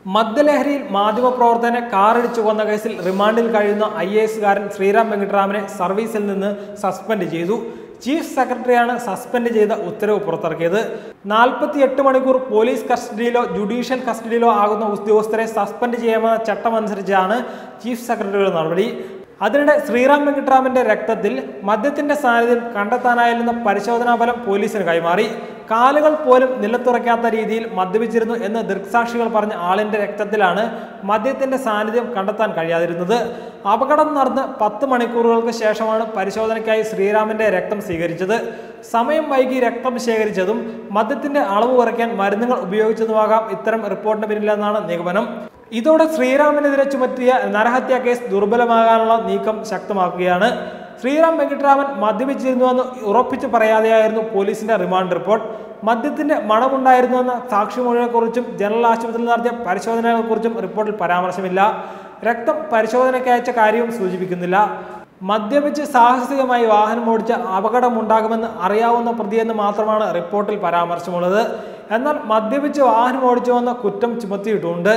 മദ്യലഹരിയിൽ മാധ്യമപ്രവർത്തകനെ കാറിടിച്ചു കൊന്ന കേസിൽ റിമാൻഡിൽ കഴിയുന്ന ഐ എ എസുകാരൻ ശ്രീറാം വെങ്കിട്ടരാമനെ സർവീസിൽ നിന്ന് സസ്പെൻഡ് ചെയ്തു ചീഫ് സെക്രട്ടറിയാണ് സസ്പെൻഡ് ചെയ്ത ഉത്തരവ് പുറത്തിറക്കിയത് നാൽപ്പത്തിയെട്ട് മണിക്കൂർ പോലീസ് കസ്റ്റഡിയിലോ ജുഡീഷ്യൽ കസ്റ്റഡിയിലോ ആകുന്ന ഉദ്യോഗസ്ഥരെ സസ്പെൻഡ് ചെയ്യാമെന്ന ചട്ടമനുസരിച്ചാണ് ചീഫ് സെക്രട്ടറിയുടെ നടപടി അതിനിടെ ശ്രീറാം വെങ്കിട്ടരാമന്റെ രക്തത്തിൽ മദ്യത്തിന്റെ സാന്നിധ്യം കണ്ടെത്താനായില്ലെന്ന പരിശോധനാ ഫലം പോലീസിന് കൈമാറി കാലുകൾ പോലും നിലത്തുറയ്ക്കാത്ത രീതിയിൽ മദ്യപിച്ചിരുന്നു എന്ന് ദൃക്സാക്ഷികൾ പറഞ്ഞ ആളിന്റെ രക്തത്തിലാണ് മദ്യത്തിന്റെ സാന്നിധ്യം കണ്ടെത്താൻ കഴിയാതിരുന്നത് അപകടം നടന്ന് പത്ത് മണിക്കൂറുകൾക്ക് ശേഷമാണ് പരിശോധനയ്ക്കായി ശ്രീറാമിന്റെ രക്തം സ്വീകരിച്ചത് സമയം വൈകി രക്തം ശേഖരിച്ചതും മദ്യത്തിന്റെ അളവ് കുറയ്ക്കാൻ മരുന്നുകൾ ഉപയോഗിച്ചതുമാകാം ഇത്തരം റിപ്പോർട്ടിന് പിന്നിലെന്നാണ് നിഗമനം ഇതോടെ ശ്രീറാമിനെതിരെ ചുമത്തിയ നരഹത്യാ കേസ് ദുർബലമാകാനുള്ള നീക്കം ശക്തമാക്കുകയാണ് ശ്രീറാം വെങ്കിട്ടരാമൻ മദ്യപിച്ചിരുന്നുവെന്ന് ഉറപ്പിച്ചു പറയാതെയായിരുന്നു പോലീസിന്റെ റിമാൻഡ് റിപ്പോർട്ട് മദ്യത്തിന്റെ മണമുണ്ടായിരുന്നുവെന്ന സാക്ഷിമൊഴിയെക്കുറിച്ചും ജനറൽ ആശുപത്രിയിൽ നടത്തിയ പരിശോധനകളെക്കുറിച്ചും റിപ്പോർട്ടിൽ പരാമർശമില്ല രക്തം പരിശോധനയ്ക്ക് അയച്ച കാര്യവും സൂചിപ്പിക്കുന്നില്ല മദ്യപിച്ച് സാഹസികമായി വാഹനം ഓടിച്ച അപകടമുണ്ടാകുമെന്ന് അറിയാവുന്ന പ്രതിയെന്ന് മാത്രമാണ് റിപ്പോർട്ടിൽ പരാമർശമുള്ളത് എന്നാൽ മദ്യപിച്ച് വാഹനം ഓടിച്ചുവെന്ന കുറ്റം ചുമത്തിയിട്ടുണ്ട്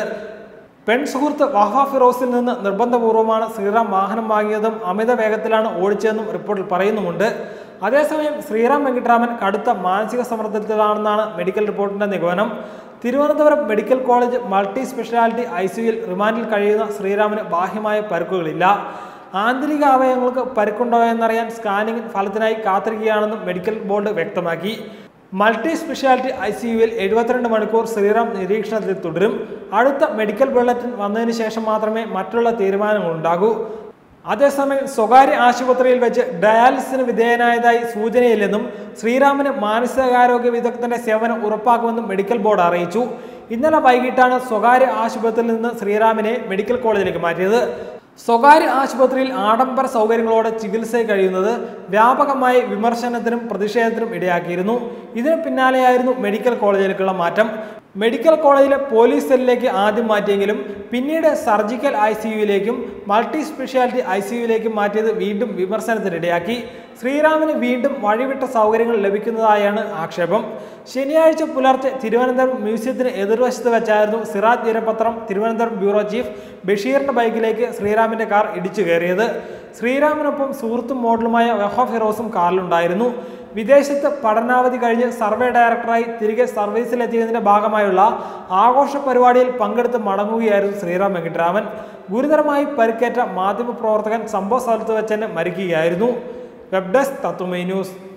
പെൺ സുഹൃത്ത് വഹ ഫിറോസിൽ നിന്ന് നിർബന്ധപൂർവ്വമാണ് ശ്രീറാം വാഹനം വാങ്ങിയതും അമിത വേഗത്തിലാണ് ഓടിച്ചതെന്നും റിപ്പോർട്ടിൽ പറയുന്നുമുണ്ട് അതേസമയം ശ്രീറാം വെങ്കിട്ടരാമൻ കടുത്ത മാനസിക സമ്മർദ്ദത്തിലാണെന്നാണ് മെഡിക്കൽ റിപ്പോർട്ടിന്റെ നിഗമനം Thiruvananthapuram medical college multi speciality I സിയുയിൽ റിമാൻഡിൽ കഴിയുന്ന ശ്രീറാമിന് ബാഹ്യമായ പരുക്കുകളില്ല ആന്തരിക അവയവങ്ങൾക്ക് പരുക്കുണ്ടോ എന്നറിയാൻ സ്കാനിംഗ് ഫലത്തിനായി കാത്തിരിക്കുകയാണെന്നും മെഡിക്കൽ ബോർഡ് വ്യക്തമാക്കി മൾട്ടി സ്പെഷ്യാലിറ്റി ഐ സി യുവിൽ എഴുപത്തിരണ്ട് മണിക്കൂർ ശ്രീറാം നിരീക്ഷണത്തിൽ തുടരും അടുത്ത മെഡിക്കൽ ബുള്ളറ്റിൻ വന്നതിന് ശേഷം മാത്രമേ മറ്റുള്ള തീരുമാനങ്ങൾ ഉണ്ടാകൂ അതേസമയം സ്വകാര്യ ആശുപത്രിയിൽ വെച്ച് ഡയാലിസിന് വിധേയനായതായി സൂചനയില്ലെന്നും ശ്രീറാമിന് മാനസികാരോഗ്യ വിദഗ്ധന്റെ സേവനം ഉറപ്പാക്കുമെന്നും മെഡിക്കൽ ബോർഡ് അറിയിച്ചു ഇന്നലെ വൈകിട്ടാണ് സ്വകാര്യ ആശുപത്രിയിൽ നിന്ന് ശ്രീറാമിനെ മെഡിക്കൽ കോളേജിലേക്ക് മാറ്റിയത് സ്വകാര്യ ആശുപത്രിയിൽ ആഡംബര സൗകര്യങ്ങളോടെ ചികിത്സ കഴിയുന്നത് വ്യാപകമായി വിമർശനത്തിനും പ്രതിഷേധത്തിനും ഇടയാക്കിയിരുന്നു ഇതിന് പിന്നാലെയായിരുന്നു മെഡിക്കൽ കോളേജിലേക്കുള്ള മാറ്റം മെഡിക്കൽ കോളേജിലെ പോലീസ് സെല്ലിലേക്ക് ആദ്യം മാറ്റിയെങ്കിലും പിന്നീട് സർജിക്കൽ ഐ സി യുയിലേക്കും മൾട്ടി സ്പെഷ്യാലിറ്റി ഐ സി യുയിലേക്കും മാറ്റിയത് വീണ്ടും വിമർശനത്തിനിടയാക്കി ശ്രീറാമിന് വീണ്ടും വഴിവിട്ട സൗകര്യങ്ങൾ ലഭിക്കുന്നതായാണ് ആക്ഷേപം ശനിയാഴ്ച പുലർച്ചെ തിരുവനന്തപുരം മ്യൂസിയത്തിന് എതിർവശത്ത് വെച്ചായിരുന്നു സിറാജ് ദിനപത്രം തിരുവനന്തപുരം ബ്യൂറോ ചീഫ് ബഷീറിന്റെ ബൈക്കിലേക്ക് ശ്രീറാമിന്റെ കാർ ഇടിച്ചു കയറിയത് ശ്രീറാമിനൊപ്പം സുഹൃത്തും മോഡലുമായ വെഹ ഫിറോസും കാറിലുണ്ടായിരുന്നു വിദേശത്ത് പഠനാവധി കഴിഞ്ഞ് സർവേ ഡയറക്ടറായി തിരികെ സർവീസിലെത്തിയതിന്റെ ഭാഗമായുള്ള ആഘോഷ പരിപാടിയിൽ പങ്കെടുത്ത് മടങ്ങുകയായിരുന്നു ശ്രീറാം വെങ്കിട്ടരാമൻ ഗുരുതരമായി പരിക്കേറ്റ മാധ്യമപ്രവർത്തകൻ സംഭവ സ്ഥലത്ത് വെച്ച് തന്നെ മരിക്കുകയായിരുന്നു വെബ് ഡെസ്ക് തത്വമൈ ന്യൂസ്